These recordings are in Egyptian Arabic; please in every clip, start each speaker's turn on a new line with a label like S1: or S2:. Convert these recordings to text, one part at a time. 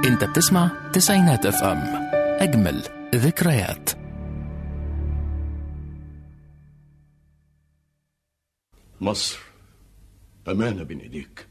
S1: انت بتسمع تسعينات اف ام اجمل ذكريات
S2: مصر أمانة بين إيديك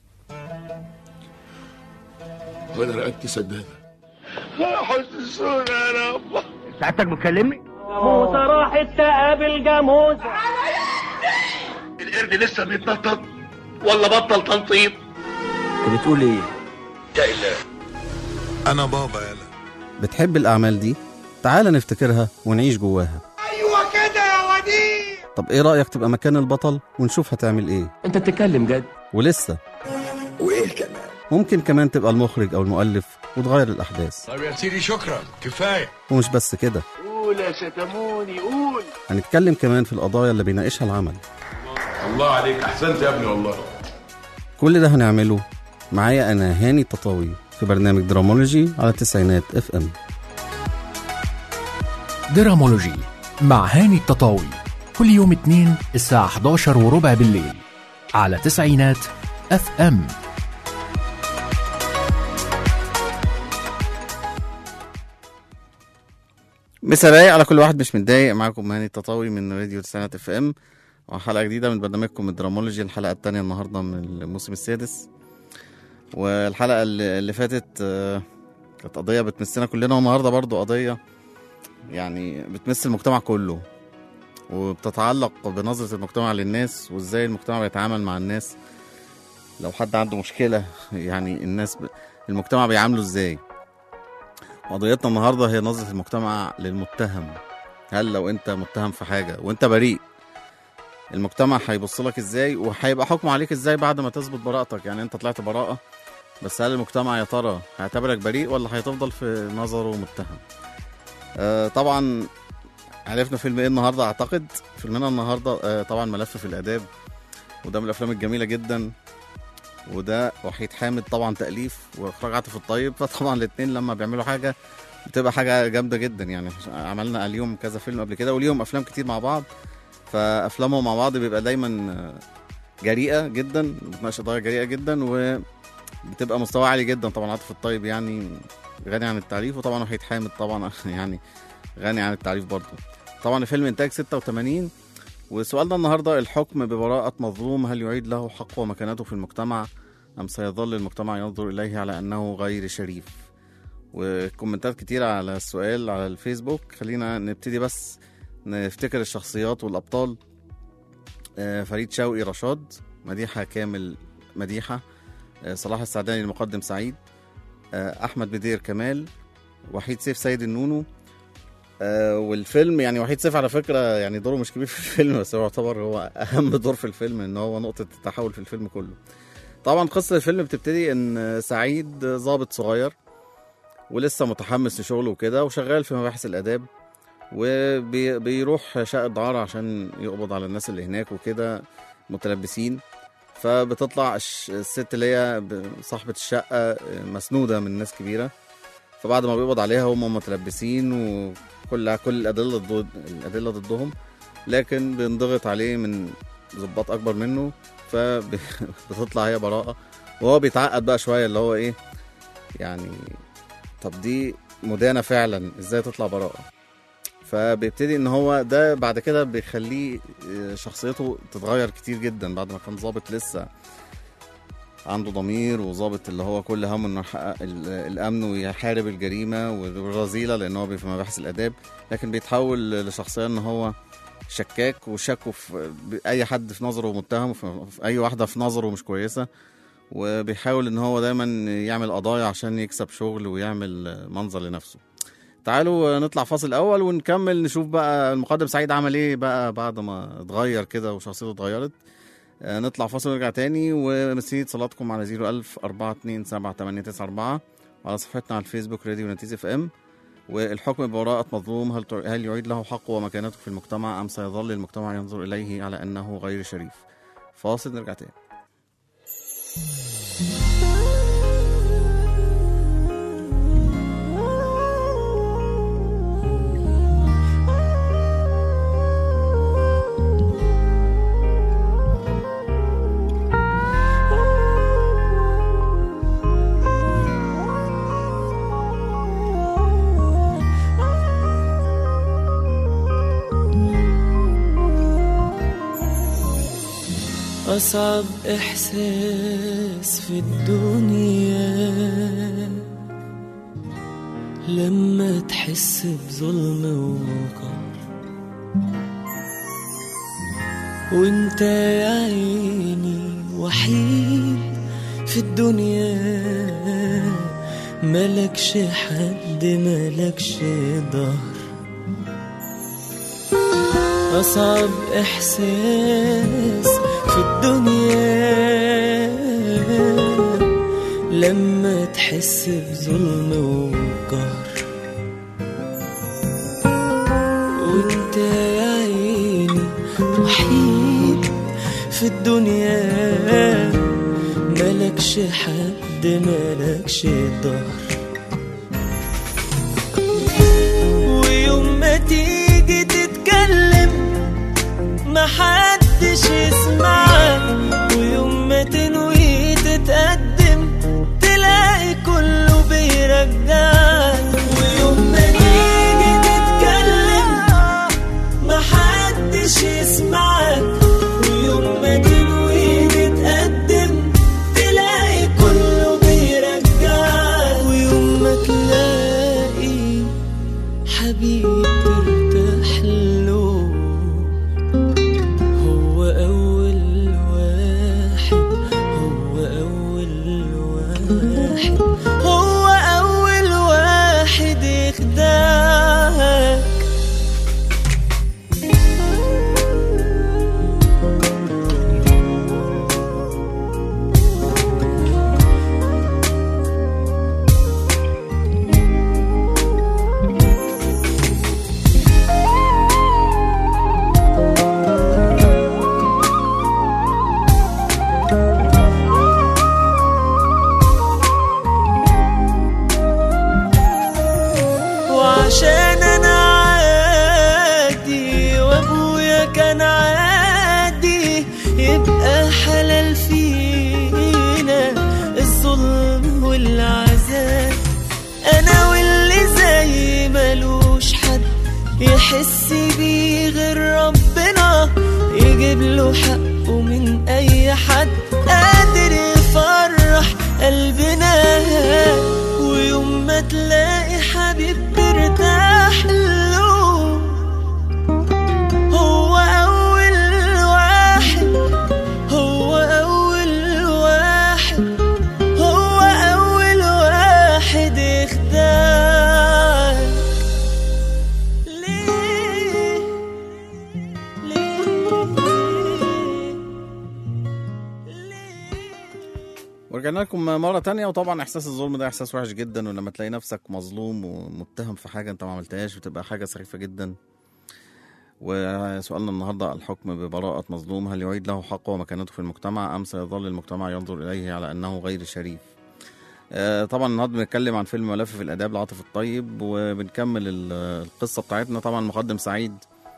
S2: وأنا رقبتي سدادة حسسونا يا رب
S3: سعادتك بتكلمني؟
S4: جاموسة راحت تقابل جاموسة
S2: القرد لسه بيتنطط ولا بطل تنطيط
S3: انت بتقول ايه؟
S2: يا إله
S5: أنا بابا يلا
S6: بتحب الأعمال دي؟ تعال نفتكرها ونعيش جواها
S5: أيوة كده يا وديع
S6: طب إيه رأيك تبقى مكان البطل ونشوف هتعمل إيه؟
S3: انت بتتكلم جد
S6: ولسه
S5: وإيه كمان؟
S6: ممكن كمان تبقى المخرج أو المؤلف وتغير الأحداث
S5: طب يا سيدي شكرا كفاية
S6: ومش بس كده
S2: قول يا شتموني قول
S6: هنتكلم كمان في القضايا اللي بيناقشها العمل
S2: الله عليك أحسنت يا ابني والله
S6: كل ده هنعمله معايا أنا هاني التطاوي في برنامج درامولوجي على تسعينات اف ام
S1: درامولوجي مع هاني التطاوي كل يوم اثنين الساعة 11 وربع بالليل على تسعينات اف ام
S6: مسا رايق على كل واحد مش متضايق معاكم هاني التطاوي من راديو تسعينات اف ام وحلقة جديدة من برنامجكم الدرامولوجي الحلقة التانية النهاردة من الموسم السادس والحلقة اللي اللي فاتت آه، كانت قضية بتمسنا كلنا والنهاردة برضو قضية يعني بتمس المجتمع كله وبتتعلق بنظرة المجتمع للناس وازاي المجتمع بيتعامل مع الناس لو حد عنده مشكلة يعني الناس ب... المجتمع بيعامله ازاي قضيتنا النهاردة هي نظرة المجتمع للمتهم هل لو انت متهم في حاجة وانت بريء المجتمع هيبص لك ازاي وهيبقى حكمه عليك ازاي بعد ما تثبت براءتك يعني انت طلعت براءة بس هل المجتمع يا ترى هيعتبرك بريء ولا هيتفضل في نظره متهم آه طبعا عرفنا فيلم ايه النهارده اعتقد فيلمنا النهارده آه طبعا ملف في الاداب وده من الافلام الجميله جدا وده وحيد حامد طبعا تاليف واخراج عاطف الطيب فطبعا الاثنين لما بيعملوا حاجه بتبقى حاجه جامده جدا يعني عملنا اليوم كذا فيلم قبل كده وليهم افلام كتير مع بعض فافلامهم مع بعض بيبقى دايما آه، جريئه جدا بتناقش قضايا جريئه جدا وبتبقى مستوى عالي جدا طبعا عاطف الطيب يعني غني عن التعريف وطبعا وحيد حامد طبعا يعني غني عن التعريف برضه طبعا الفيلم انتاج 86 وسؤالنا النهارده الحكم ببراءة مظلوم هل يعيد له حقه ومكانته في المجتمع أم سيظل المجتمع ينظر إليه على أنه غير شريف وكومنتات كتيرة على السؤال على الفيسبوك خلينا نبتدي بس نفتكر الشخصيات والأبطال آه، فريد شوقي رشاد مديحة كامل مديحة آه، صلاح السعداني المقدم سعيد آه، أحمد بدير كمال وحيد سيف سيد النونو آه، والفيلم يعني وحيد سيف على فكره يعني دوره مش كبير في الفيلم بس هو يعتبر هو اهم دور في الفيلم ان هو نقطه التحول في الفيلم كله طبعا قصه الفيلم بتبتدي ان سعيد ضابط صغير ولسه متحمس لشغله وكده وشغال في مباحث الاداب وبيروح شقه دعاره عشان يقبض على الناس اللي هناك وكده متلبسين فبتطلع الش- الست اللي هي ب- صاحبه الشقه مسنوده من ناس كبيره فبعد ما بيقبض عليها هم متلبسين وكل كل الادله ضد الادله ضدهم لكن بينضغط عليه من ضباط اكبر منه فبتطلع هي براءه وهو بيتعقد بقى شويه اللي هو ايه يعني طب دي مدانه فعلا ازاي تطلع براءه فبيبتدي ان هو ده بعد كده بيخليه آه، شخصيته تتغير كتير جدا بعد ما كان ظابط لسه عنده ضمير وظابط اللي هو كل همه انه يحقق ال- الامن ويحارب الجريمه والرذيله لان هو في مباحث الاداب لكن بيتحول لشخصيه ان هو شكاك وشكه في اي حد في نظره متهم في في اي واحده في نظره مش كويسه وبيحاول ان هو دايما يعمل قضايا عشان يكسب شغل ويعمل منظر لنفسه تعالوا نطلع فاصل اول ونكمل نشوف بقى المقدم سعيد عمل ايه بقى بعد ما اتغير كده وشخصيته اتغيرت آه، نطلع فاصل ونرجع تاني ومستنيين اتصالاتكم على 01000 427 وعلى صفحتنا على الفيسبوك راديو نتيز اف ام والحكم ببراءة مظلوم هل تع- هل يعيد له حقه ومكانته في المجتمع ام سيظل المجتمع ينظر اليه على انه غير شريف فاصل نرجع تاني
S7: أصعب إحساس في الدنيا لما تحس بظلم وقهر وانت يا عيني وحيد في الدنيا ملكش حد ملكش ظهر أصعب إحساس في الدنيا لما تحس بظلم وقهر وانت يا عيني وحيد في الدنيا ملكش حد ملكش ظهر ويوم ما تيجي تتكلم محدش يسمعك ويوم ما تنوي تتقدم تلاقي كله بيرجعك ويوم ما تيجي تتكلم محدش يسمعك ويوم ما تنوي تتقدم تلاقي كله بيرجعك ويوم ما تلاقي حبيب ترتاح له هو أول واحد هو أول واحد هو أول واحد يخدعك وعشان انا عادي وابويا كان عادي يبقى حلال فينا الظلم والعذاب انا واللي زي ملوش حد يحس بيه غير ربنا يجيب له حقه من اي حد قادر يفرح قلبنا ويوم ما تلاقي حبيب ترتاح له هو أول واحد هو أول واحد هو أول واحد يخدعك ليه ليه
S6: ورجعنا لكم مرة تانية وطبعا إحساس الظلم ده إحساس وحش جدا ولما تلاقي نفسك مظلوم ومتهم في حاجة أنت ما عملتهاش بتبقى حاجة سخيفة جدا وسؤالنا النهاردة الحكم ببراءة مظلوم هل يعيد له حقه ومكانته في المجتمع أم سيظل المجتمع ينظر إليه على أنه غير شريف آه، طبعا النهارده بنتكلم عن فيلم ملف في الآداب لعاطف الطيب وبنكمل ال- القصة بتاعتنا طبعا مقدم سعيد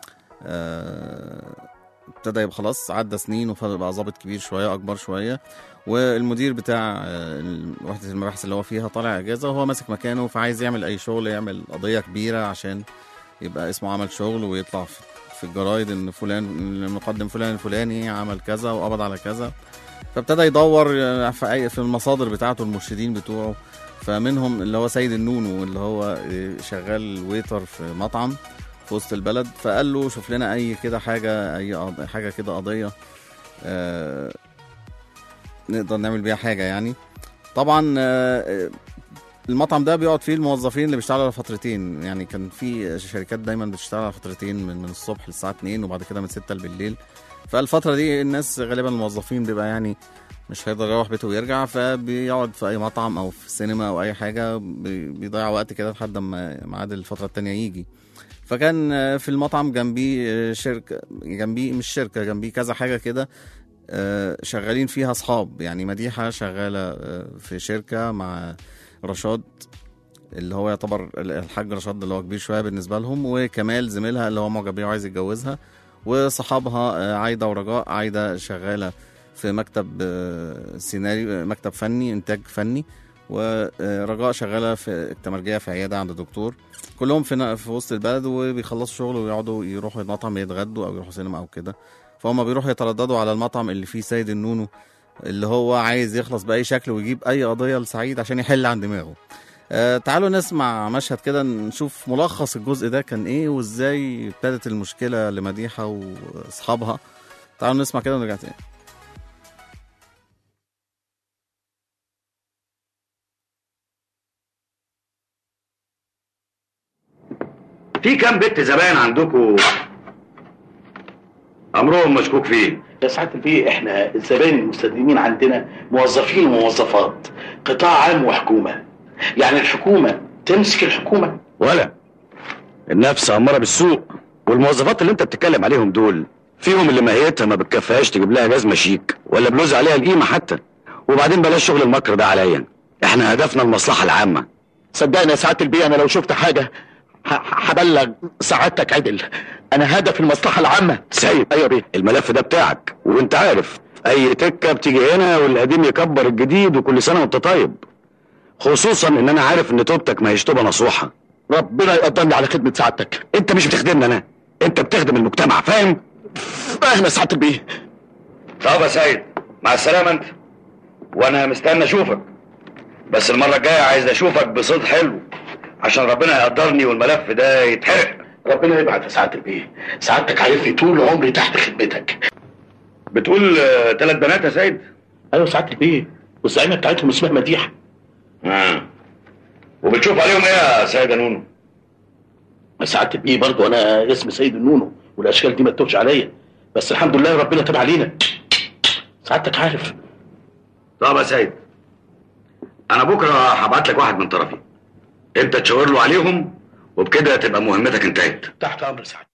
S6: آه، ابتدى يبقى خلاص عدى سنين وبقى ظابط كبير شوية أكبر شوية والمدير بتاع آه، وحدة المباحث اللي هو فيها طالع اجازة وهو ماسك مكانه فعايز يعمل اي شغل يعمل قضية كبيرة عشان يبقى اسمه عمل شغل ويطلع في- في الجرايد ان فلان المقدم فلان الفلاني عمل كذا وقبض على كذا فابتدى يدور آه، في أي- في المصادر بتاعته المرشدين بتوعه فمنهم اللي هو سيد النونو اللي هو آه، شغال ويتر في مطعم في وسط البلد فقال له شوف لنا اي كده حاجه اي قض- حاجه كده قضيه آه نقدر نعمل بيها حاجه يعني طبعا آه، آه، المطعم ده بيقعد فيه الموظفين اللي بيشتغلوا على فترتين يعني كان في شركات دايما بتشتغل على فترتين من, من الصبح للساعه 2 وبعد كده من 6 بالليل فالفتره دي الناس غالبا الموظفين بيبقى يعني مش هيقدر يروح بيته ويرجع فبيقعد في اي مطعم او في سينما او اي حاجه بي- بيضيع وقت كده لحد ما ميعاد الفتره التانية يجي فكان آه، في المطعم جنبيه آه، شركه جنبيه مش شركه جنبيه كذا حاجه كده آه، شغالين فيها اصحاب يعني مديحه شغاله آه، في شركه مع رشاد اللي هو يعتبر الحاج رشاد اللي هو كبير شويه بالنسبه لهم وكمال زميلها اللي هو معجب بيها وعايز يتجوزها وصحابها آه، عايده ورجاء عايده شغاله في مكتب آه، سيناريو آه، مكتب فني انتاج فني ورجاء شغاله في التمرجيه في عياده عند دكتور كلهم في في وسط البلد وبيخلصوا شغل ويقعدوا يروحوا المطعم يتغدوا او يروحوا سينما او كده فهم بيروحوا يترددوا على المطعم اللي فيه سيد النونو اللي هو عايز يخلص باي شكل ويجيب اي قضيه لسعيد عشان يحل عن دماغه آه تعالوا نسمع مشهد كده نشوف ملخص الجزء ده كان ايه وازاي ابتدت المشكله لمديحه واصحابها تعالوا نسمع كده ونرجع تاني
S8: في كام بنت زباين عندكم امرهم مشكوك فيه
S9: يا سعاده البيه احنا الزبائن المستخدمين عندنا موظفين وموظفات قطاع عام وحكومه يعني الحكومه تمسك الحكومه
S8: ولا النفس اماره بالسوق والموظفات اللي انت بتتكلم عليهم دول فيهم اللي ماهيتها ما بتكفيهاش تجيب لها جزمه شيك ولا بلوز عليها القيمه حتى وبعدين بلاش شغل المكر ده عليا احنا هدفنا المصلحه العامه
S9: صدقني يا سعاده البيه انا لو شفت حاجه ه- ه- هبلغ سعادتك عدل انا هدف المصلحه العامه
S8: سيد
S9: ايوه بيه
S8: الملف ده بتاعك وانت عارف اي تكه بتيجي هنا والقديم يكبر الجديد وكل سنه وانت طيب خصوصا ان انا عارف ان توبتك ما هيش توبه نصوحه
S9: ربنا يقدرني على خدمه سعادتك
S8: انت مش بتخدمني انا انت بتخدم المجتمع فاهم
S9: فاهم يا سعاده البيه
S8: طب يا سيد مع السلامه انت وانا مستني اشوفك بس المره الجايه عايز اشوفك بصوت حلو عشان ربنا يقدرني والملف ده يتحرق
S9: ربنا يبعد يا سعاده البيه سعادتك عارفني طول عمري تحت خدمتك
S8: بتقول ثلاث بنات يا سيد
S9: ايوه سعاده البيه والزعيمه بتاعتهم اسمها مديحه
S8: اه وبتشوف عليهم ايه يا سيد يا نونو
S9: سعاده البيه برضه انا اسمي سيد النونو والاشكال دي ما تتوبش عليا بس الحمد لله ربنا تاب علينا سعادتك عارف
S8: طب يا سيد انا بكره هبعت لك واحد من طرفي انت تشاور له عليهم وبكده تبقى مهمتك انتهت
S9: تحت امر سعادتك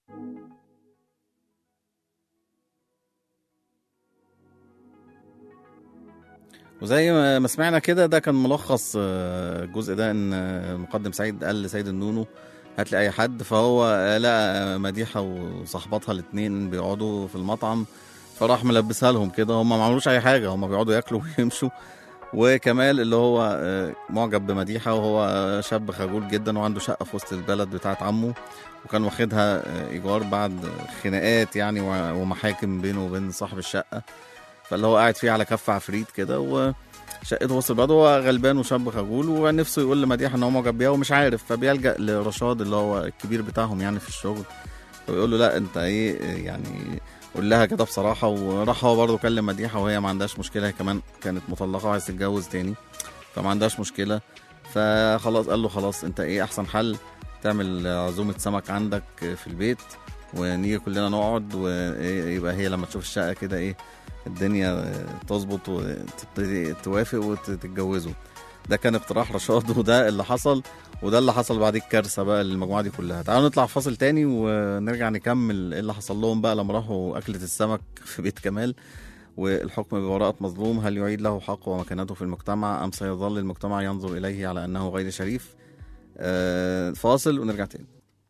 S6: وزي ما ما سمعنا كده ده كان ملخص آه، الجزء ده ان آه، مقدم سعيد قال لسيد النونو هات لي اي حد فهو آه، لقى مديحه وصاحباتها الاثنين بيقعدوا في المطعم فراح ملبسها لهم كده هم ما عملوش اي حاجه هم بيقعدوا ياكلوا ويمشوا وكمال اللي هو آه، معجب بمديحه وهو آه، شاب خجول جدا وعنده شقه في وسط البلد بتاعت عمه وكان واخدها آه، ايجار بعد خناقات يعني و- ومحاكم بينه وبين صاحب الشقه فاللي هو قاعد فيه على كف عفريت كده وشقته وسط البلد هو غلبان وشاب خجول ونفسه يقول لمديحه ان هو معجب بيها ومش عارف فبيلجأ لرشاد اللي هو الكبير بتاعهم يعني في الشغل فبيقول له لا انت ايه يعني قول لها كده بصراحه وراح هو برضه كلم مديحه وهي ما عندهاش مشكله هي كمان كانت مطلقه وعايز تتجوز تاني فما عندهاش مشكله فخلاص قال له خلاص انت ايه احسن حل تعمل عزومه سمك عندك في البيت ونيجي كلنا نقعد ويبقى هي لما تشوف الشقه كده ايه الدنيا تظبط وتبتدي توافق وتتجوزوا ده كان اقتراح رشاد وده اللي حصل وده اللي حصل بعد الكارثه بقى للمجموعه دي كلها تعالوا نطلع فاصل تاني ونرجع نكمل ايه اللي حصل لهم بقى لما راحوا اكله السمك في بيت كمال والحكم ببراءة مظلوم هل يعيد له حقه ومكانته في المجتمع أم سيظل المجتمع ينظر إليه على أنه غير شريف آه فاصل ونرجع تاني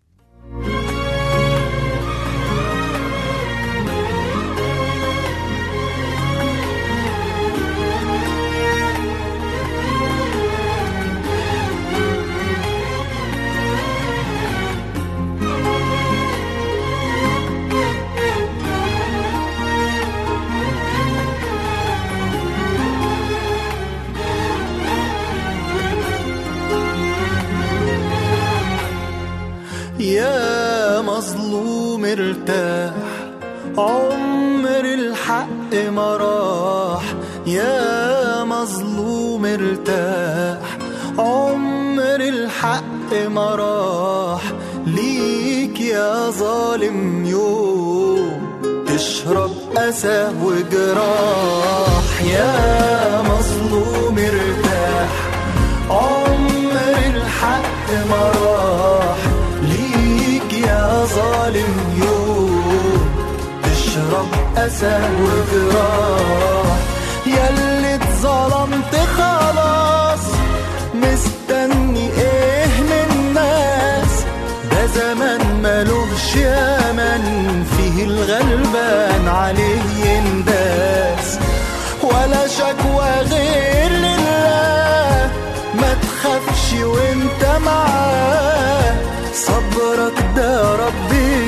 S7: يا مظلوم ارتاح عمر الحق ما راح يا مظلوم ارتاح عمر الحق ما راح ليك يا ظالم يوم تشرب أسى وجراح يا مظلوم ارتاح عمر الحق ما راح ليك يا ظالم يوم تشرب أسى وجراح ياللي اتظلمت خلاص مستني ايه من الناس ده زمان ملوش يمن فيه الغلبان عليه ينداس ولا شكوى غير لله ما تخافش وانت معاه صبرك ده رب كبير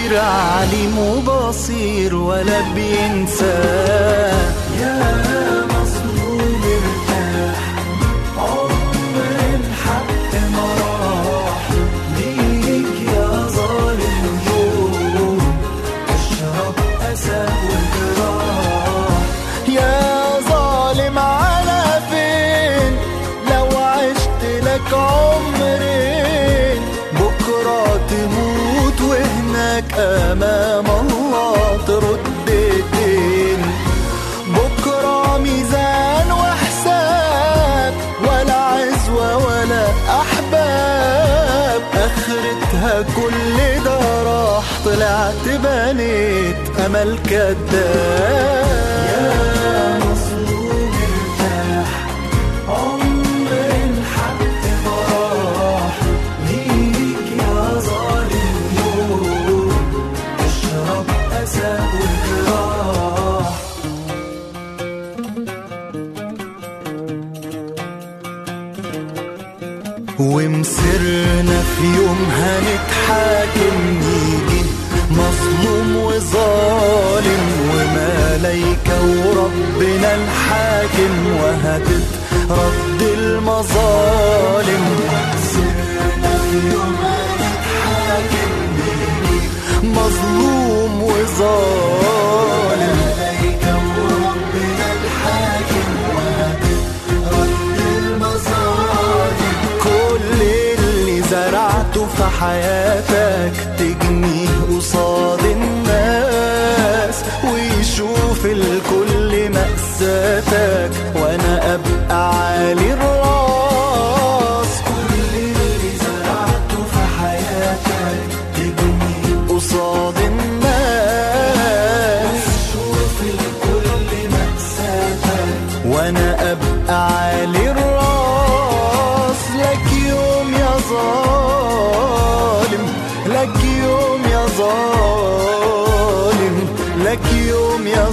S7: خبير عليم وبصير ولا بينساه يا مظلوم ارتاح عمر الحق ما راح ليك يا ظالم يوم اشرب أسى وجراح يا ظالم على فين لو عشت لك عمرين بكرة تموت وهناك أمام الله ترد الدين بكرة ميزان وحساب ولا عزوة ولا أحباب آخرتها كل ده راح طلعت بنيت أمل كداب يا مظلوم ارتاح عمر الحق ما راح ليك يا ظالم يوم اشرب أسى وجراح ومسرنا في يوم هنتحاكم نيجي مظلوم وظالم وملايكة وربنا الحاكم وهتترد المظالم ومسرنا في يوم هنتحاكم نيجي مظلوم وظالم ملايكة وربنا الحاكم وهتترد المظالم كل اللي زرعته في حياتك تجنيه قصاد الناس ويشوف الكل مأساتك وانا ابقى عالي الراس كل اللي زرعته في حياتك تجنيه قصاد الناس ويشوف الكل مأساتك وانا ابقى عالي الراس لك يوم يا ظالم لك يوم يا ظالم لك يوم يا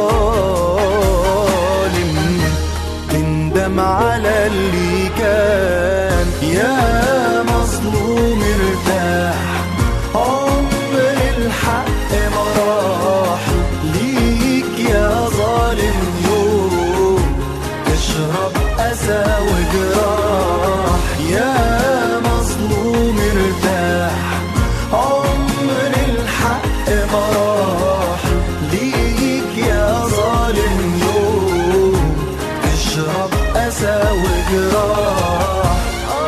S7: ظالم تندم على اللي كان يا مظلوم ارتاح عمر الحق ما راح ليك يا ظالم يوم تشرب أسى وجراح يا مظلوم ارتاح عمر الحق ما راح ليك يا ظالم يوم تشرب أسى وجراح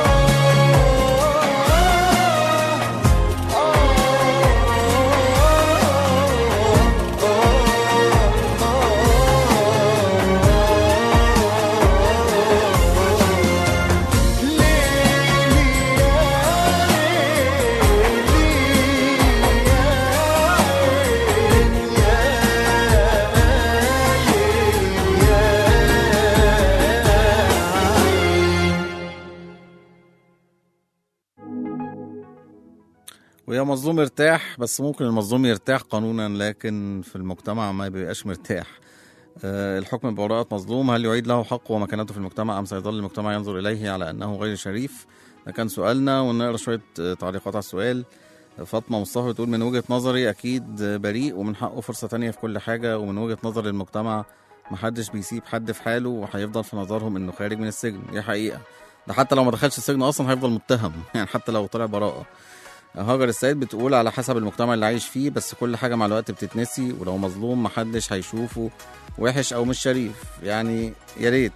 S6: ويا مظلوم ارتاح بس ممكن المظلوم يرتاح قانونا لكن في المجتمع ما بيبقاش مرتاح آه، الحكم ببراءة مظلوم هل يعيد له حقه ومكانته في المجتمع أم سيظل المجتمع ينظر إليه على أنه غير شريف ده كان سؤالنا ونقرا شوية آه، تعليقات على السؤال فاطمة مصطفى بتقول من وجهة نظري أكيد بريء ومن حقه فرصة تانية في كل حاجة ومن وجهة نظر المجتمع محدش بيسيب حد في حاله وهيفضل في نظرهم إنه خارج من السجن دي حقيقة ده حتى لو ما دخلش السجن أصلا هيفضل متهم يعني حتى لو طلع براءة هاجر السيد بتقول على حسب المجتمع اللي عايش فيه بس كل حاجة مع الوقت بتتنسي ولو مظلوم محدش هيشوفه وحش أو مش شريف يعني يا ريت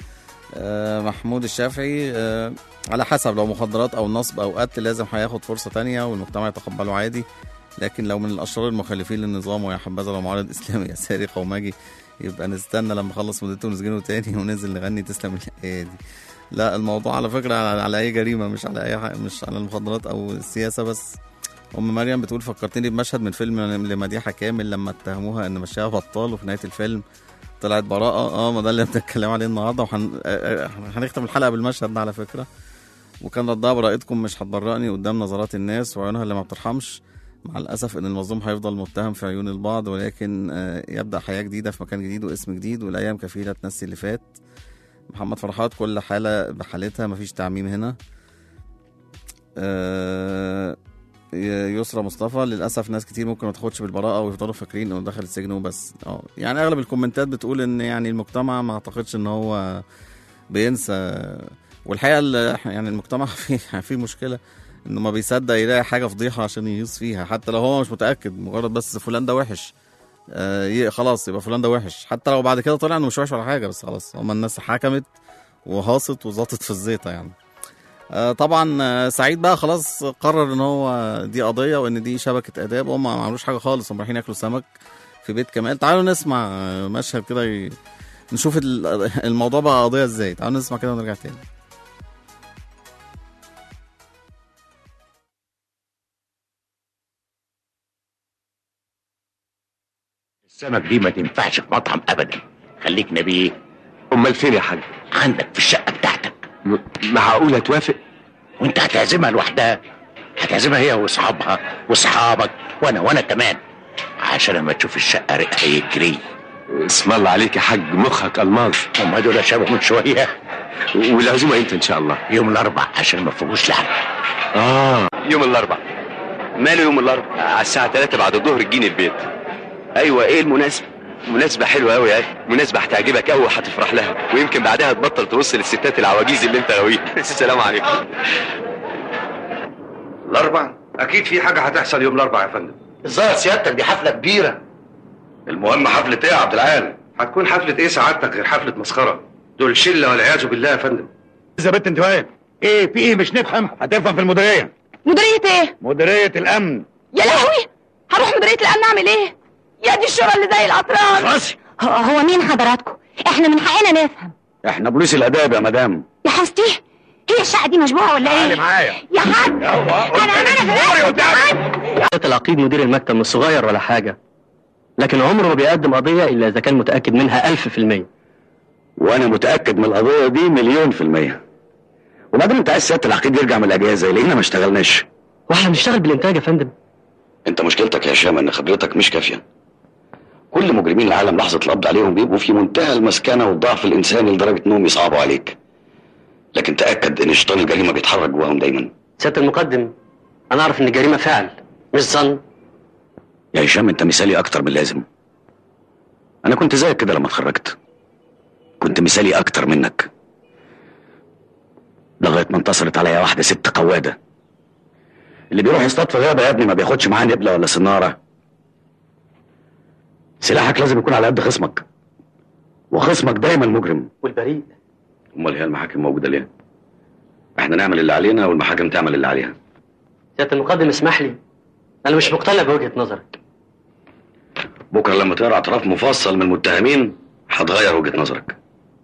S6: آه، محمود الشافعي آه، على حسب لو مخدرات أو نصب أو قتل لازم هياخد فرصة تانية والمجتمع يتقبله عادي لكن لو من الأشرار المخالفين للنظام ويا حبذا لو معارض إسلامي يا سارق أو ماجي يبقى نستنى لما اخلص مدته ونسجنه تاني وننزل نغني تسلم الآية دي لا الموضوع على فكرة على, على أي جريمة مش على أي حاجة مش على المخدرات أو السياسة بس أم مريم بتقول فكرتني بمشهد من فيلم لمديحة كامل لما اتهموها إن مشاها بطال وفي نهاية الفيلم طلعت براءة اه ما ده اللي بنتكلم عليه النهارده وهنختم الحلقة بالمشهد ده على فكرة وكان ردها براءتكم مش هتبرئني قدام نظرات الناس وعيونها اللي ما بترحمش مع الأسف إن المظلوم هيفضل متهم في عيون البعض ولكن آه، يبدأ حياة جديدة في مكان جديد واسم جديد والأيام كفيلة تنسي اللي فات محمد فرحات كل حالة بحالتها مفيش تعميم هنا آه، ي- يسرى مصطفى للاسف ناس كتير ممكن ما تاخدش بالبراءه ويفضلوا فاكرين انه دخل السجن وبس اه يعني اغلب الكومنتات بتقول ان يعني المجتمع ما اعتقدش ان هو بينسى والحقيقه ال- يعني المجتمع فيه فيه مشكله انه ما بيصدق يلاقي حاجه فضيحه عشان يهيص فيها حتى لو هو مش متاكد مجرد بس فلان ده وحش آه ي- خلاص يبقى فلان ده وحش حتى لو بعد كده طلع انه مش وحش ولا حاجه بس خلاص هما الناس حكمت وهاصت وزطت في الزيطه يعني آه، طبعا آه، سعيد بقى خلاص قرر ان هو دي قضيه وان دي شبكه اداب وهم ما عملوش حاجه خالص هم رايحين ياكلوا سمك في بيت كمال تعالوا نسمع آه، مشهد كده ي... نشوف ال- الموضوع بقى قضيه ازاي تعالوا نسمع كده ونرجع تاني
S10: السمك دي ما تنفعش في مطعم ابدا خليك نبيه
S11: امال فين يا حاج
S10: عندك في الشقه بتاعتك
S11: م- معقوله توافق
S10: وانت هتعزمها لوحدها هتعزمها هي واصحابها واصحابك وانا وانا كمان عشان لما تشوف الشقه ريقها يجري
S11: اسم الله عليك يا حاج مخك الماظ
S10: هم دول شبه من شويه
S11: والعزومه امتى ان شاء الله
S10: يوم الاربع عشان ما فيهوش لحم
S11: اه يوم الاربع ماله يوم الاربع على الساعه 3 بعد الظهر تجيني البيت ايوه ايه المناسبه مناسبة حلوة أوي يا مناسبة هتعجبك أوي وهتفرح لها ويمكن بعدها تبطل تبص للستات العواجيز اللي أنت غاويها السلام عليكم
S12: الاربع اكيد في حاجه هتحصل يوم الاربع يا فندم
S9: الظاهر سيادتك دي حفله كبيره
S12: المهم حفله ايه يا عبد العال هتكون حفله ايه سعادتك غير حفله مسخره دول شله والعياذ بالله يا فندم
S13: يا بنت انت واقف ايه في ايه مش نفهم هتفهم في المديريه
S14: مديرية ايه؟
S13: مديريه الامن
S14: يا لهوي هروح مديرية الأمن أعمل ايه؟ يا دي الشرى اللي زي الأطران
S13: خلاص
S14: هو, هو مين حضراتكم؟ احنا من حقنا نفهم
S8: احنا بوليس الاداب يا مدام
S14: يا حستي هي الشقة دي مشبوهة ولا
S13: تعالي
S14: ايه؟
S13: معايا
S14: يا حاج أنا أمانة في رقبتك يا حاج
S3: العقيد مدير المكتب مش صغير ولا حاجة لكن عمره ما بيقدم قضية إلا إذا كان متأكد منها ألف في المية
S8: وانا متاكد من القضيه دي مليون في الميه وبعدين انت عايز سياده العقيد يرجع من الاجازه يلاقينا ما اشتغلناش
S3: واحنا بنشتغل بالإنتاج يا فندم
S8: انت مشكلتك يا هشام ان خبرتك مش كافيه كل مجرمين العالم لحظه القبض عليهم بيبقوا في منتهى المسكنه والضعف الانساني لدرجه انهم يصعبوا عليك لكن تاكد ان شيطان الجريمه بيتحرك جواهم دايما
S3: سيادة المقدم أنا أعرف إن الجريمة فعل مش ظن
S8: يا هشام انت مثالي اكتر من اللازم انا كنت زيك كده لما اتخرجت كنت مثالي اكتر منك لغايه ما انتصرت عليا واحده ست قواده اللي بيروح يصطاد في غابه يا ابني ما بياخدش معاه نبله ولا سناره سلاحك لازم يكون على قد خصمك وخصمك دايما مجرم
S3: والبريء
S8: امال هي المحاكم موجوده ليه احنا نعمل اللي علينا والمحاكم تعمل اللي عليها
S3: سيادة المقدم اسمح لي أنا مش مقتنع بوجهة نظرك
S8: بكره لما تقرا اعتراف مفصل من المتهمين هتغير وجهه نظرك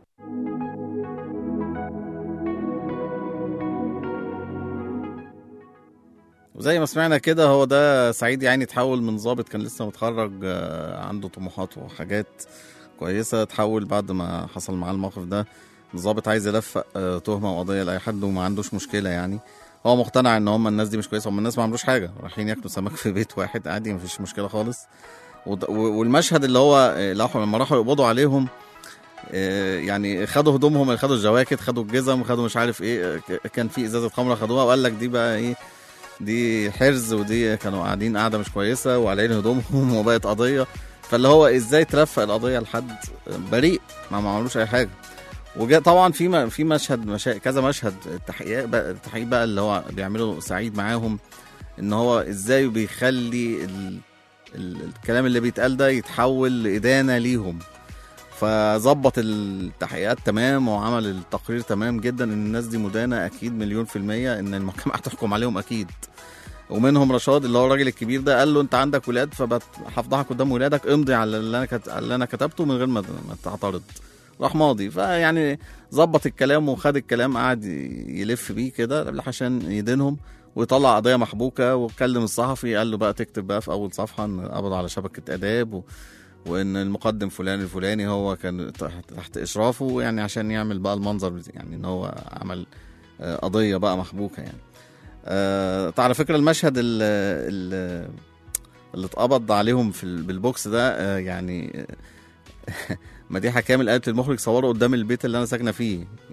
S6: وزي ما سمعنا كده هو ده سعيد يعني تحول من ضابط كان لسه متخرج آه، عنده طموحات وحاجات كويسه تحول بعد ما حصل معاه الموقف ده ضابط عايز يلفق آه، تهمه وقضيه لاي حد وما عندوش مشكله يعني هو مقتنع ان هم الناس دي مش كويسه هم الناس ما عملوش حاجه رايحين ياكلوا سمك في بيت واحد عادي مفيش مشكله خالص وده- و- والمشهد اللي هو آه، راحوا- لما راحوا يقبضوا عليهم آه، يعني خدوا هدومهم خدوا الجواكت خدوا الجزم خدوا مش عارف ايه آه، ك- كان في ازازه خمره خدوها وقال لك دي بقى ايه دي حرز ودي كانوا قاعدين قاعده مش كويسه وعليهم هدومهم وبقت قضيه فاللي هو ازاي ترفق القضيه لحد بريء ما ما عملوش اي حاجه وجاء طبعا في م- في مشهد مشا... كذا مشهد التحقيق بقى التحقيق بقى اللي هو بيعمله سعيد معاهم ان هو ازاي بيخلي ال... ال... الكلام اللي بيتقال ده يتحول لادانه ليهم فظبط التحقيقات تمام وعمل التقرير تمام جدا ان الناس دي مدانه اكيد مليون في الميه ان المحكمه هتحكم عليهم اكيد ومنهم رشاد اللي هو الراجل الكبير ده قال له انت عندك ولاد فهفضحك قدام ولادك امضي على اللي انا كت... اللي انا كتبته من غير ما ما تعترض راح ماضي فيعني ظبط الكلام وخد الكلام قعد يلف بيه كده عشان يدينهم ويطلع قضيه محبوكه وكلم الصحفي قال له بقى تكتب بقى في اول صفحه ان قبض على شبكه اداب و... وان المقدم فلان الفلاني هو كان تحت, تحت اشرافه يعني عشان يعمل بقى المنظر بتاع- يعني ان هو عمل آه، قضيه بقى محبوكه يعني آه على فكره المشهد اللي, اللي اتقبض عليهم في ال- بالبوكس ده آه يعني آه، مديحه كامل قالت للمخرج صوره قدام البيت اللي انا ساكنه فيه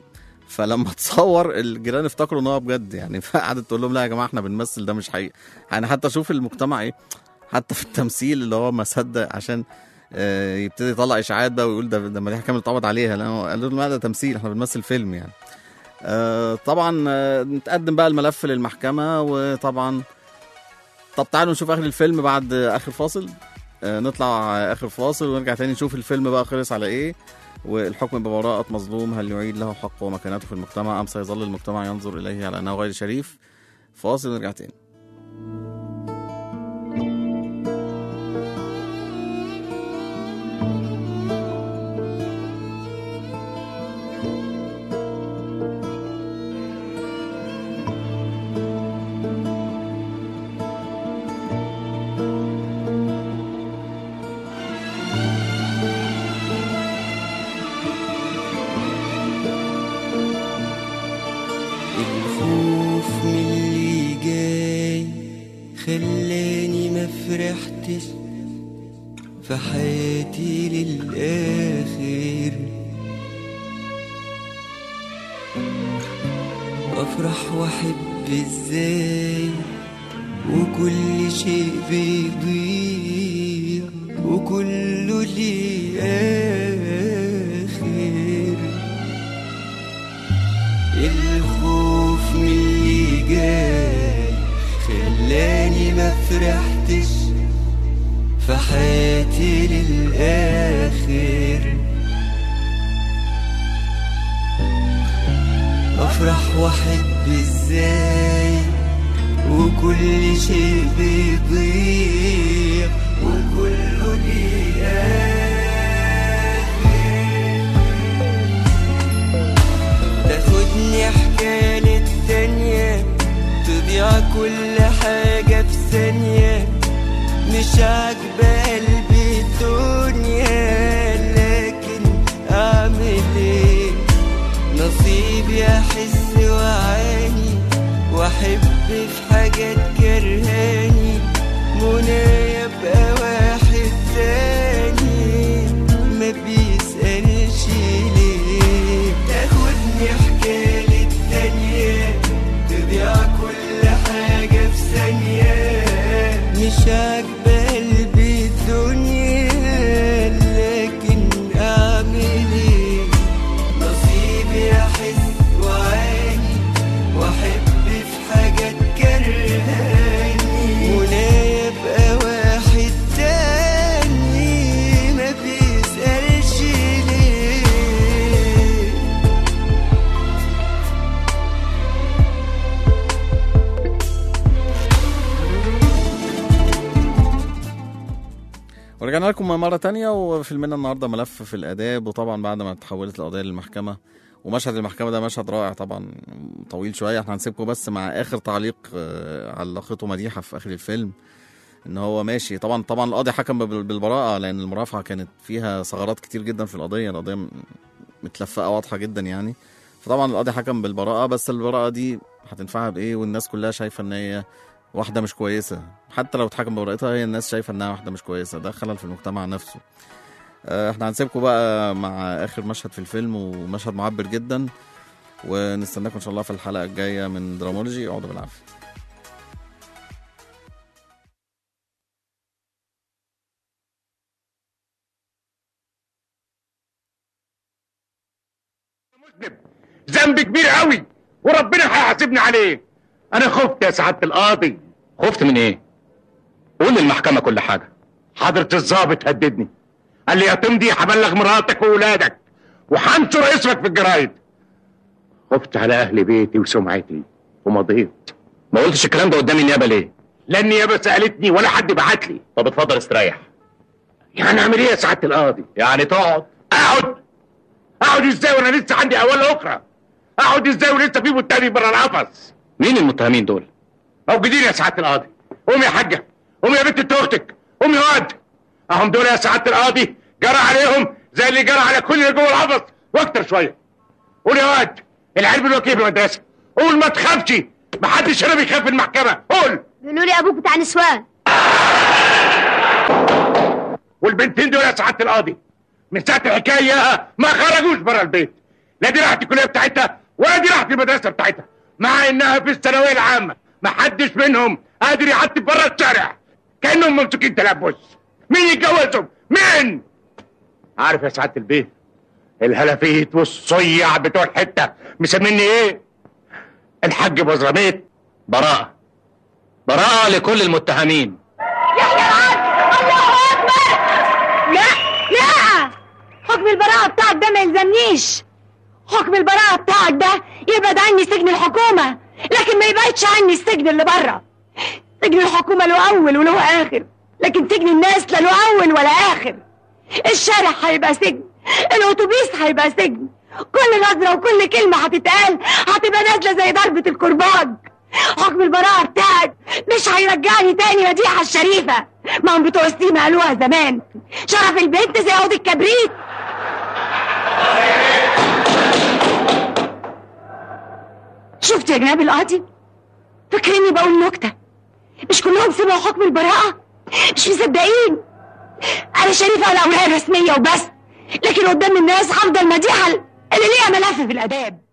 S6: فلما تصور الجيران افتكروا ان هو بجد يعني فقعدت تقول لهم لا يا جماعه احنا بنمثل ده مش حقيقي يعني حتى شوف المجتمع ايه حتى في التمثيل اللي هو ما صدق عشان آه، يبتدي يطلع اشاعات بقى ويقول ده ده مديحه كامل اتعود عليها لا هو قالوا له لا ده تمثيل احنا بنمثل فيلم يعني آه، طبعا آه، نتقدم بقى الملف للمحكمه وطبعا طب تعالوا نشوف اخر الفيلم بعد اخر فاصل آه، نطلع اخر فاصل ونرجع تاني نشوف الفيلم بقى خلص على ايه والحكم ببراءة مظلوم هل يعيد له حقه ومكانته في المجتمع أم سيظل المجتمع ينظر إليه على أنه غير شريف فاصل ونرجع تاني
S7: الخوف من اللي جاي خلاني ما فرحتش في حياتي للآخر أفرح وأحب إزاي وكل شيء بيضيع وكله ليه آخر الخوف من اللي جاي خلاني ما فرحتش في حياتي للآخر أفرح وأحب إزاي وكل شيء بيضيع وكله ليه تاخدني حكاية للتانية تضيع كل حاجة في ثانية مش عاجبة قلبي الدنيا لكن أعمل إيه نصيبي أحس وأعاني وأحب في حاجات كرهاني منى يبقى واحد تاني ما بيسألش ليه تاخدني حكاية للتانية تضيع كل حاجة في ثانية مش عاجبة قلبي الدنيا لكن أعمل إيه نصيبي أحس وأعاني وأحب في حاجات كرهاني ولا يبقى واحد تاني ما بيسألش ليه
S6: ورجعنا لكم مرة تانية وفيلمنا النهاردة ملف في الآداب وطبعا بعد ما تحولت القضية للمحكمة ومشهد المحكمة ده مشهد رائع طبعا طويل شوية احنا هنسيبكم بس مع آخر تعليق آه، علقته مديحة في آخر الفيلم ان هو ماشي طبعا طبعا القاضي حكم بال- بالبراءة لأن المرافعة كانت فيها ثغرات كتير جدا في القضية القضية م- متلفقة واضحة جدا يعني فطبعا القاضي حكم بالبراءة بس البراءة دي هتنفعها بإيه والناس كلها شايفة ان هي واحدة مش كويسة حتى لو اتحكم ببراءتها هي الناس شايفة انها واحدة مش كويسة ده خلل في المجتمع نفسه آه، احنا هنسيبكم بقى مع اخر مشهد في الفيلم ومشهد معبر جدا ونستناكم ان شاء الله في الحلقة الجاية من درامولوجي اقعدوا بالعافية
S13: ذنب كبير قوي وربنا هيحاسبني عليه انا خفت يا سعاده القاضي
S3: خفت من ايه؟ قول للمحكمة كل حاجة
S13: حضرة الضابط هددني قال لي يا تمضي هبلغ مراتك وولادك وهنشر اسمك في الجرايد خفت على اهل بيتي وسمعتي ومضيت
S3: ما قلتش الكلام ده قدام النيابة ليه؟
S13: لا النيابه سالتني ولا حد بعت لي
S3: طب اتفضل استريح
S13: يعني اعمل ايه يا سعاده القاضي
S3: يعني تقعد
S13: اقعد اقعد ازاي وانا لسه عندي اول اخرى اقعد ازاي ولسه في متهم بره القفص
S3: مين المتهمين دول؟
S13: موجودين يا سعاده القاضي قومي يا حاجه قومي يا بنت انت اختك قومي واد اهم دول يا سعاده القاضي جرى عليهم زي اللي جرى على كل اللي جوه القفص واكتر شويه قول يا واد العلم له كيف المدرسه قول ما تخافش محدش هنا بيخاف في المحكمه قول
S14: بيقولوا لي ابوك بتاع نسوان
S13: والبنتين دول يا سعاده القاضي من ساعه الحكايه ما خرجوش بره البيت لا دي راحت الكليه بتاعتها وادي راحت المدرسه بتاعتها مع انها في الثانويه العامه ما حدش منهم قادر يعدي بره الشارع كانهم ممسوكين تلبس مين يتجوزهم مين عارف يا سعاده البيه الهلافيت والصيع بتوع الحته مسميني ايه الحاج بزراميت
S3: براءة براءة لكل المتهمين
S14: لا لا حكم البراءة بتاعك ده ما يلزمنيش حكم البراءة بتاعك ده يبعد عني سجن الحكومة لكن ما يبعدش عني السجن اللي بره سجن الحكومة له أول وله آخر لكن سجن الناس لا له أول ولا آخر الشارع هيبقى سجن الأتوبيس هيبقى سجن كل نظرة وكل كلمة هتتقال هتبقى نازلة زي ضربة الكرباج حكم البراءة بتاعك مش هيرجعني تاني مديحة الشريفة ما هم بتوع السيما قالوها زمان شرف البنت زي عود الكبريت شفت يا جناب القاضي فاكريني بقول نكتة مش كلهم سمعوا حكم البراءة مش مصدقين أنا شريفة على الأوراق الرسمية وبس لكن قدام الناس هفضل مديحة اللي ليها ملف في الآداب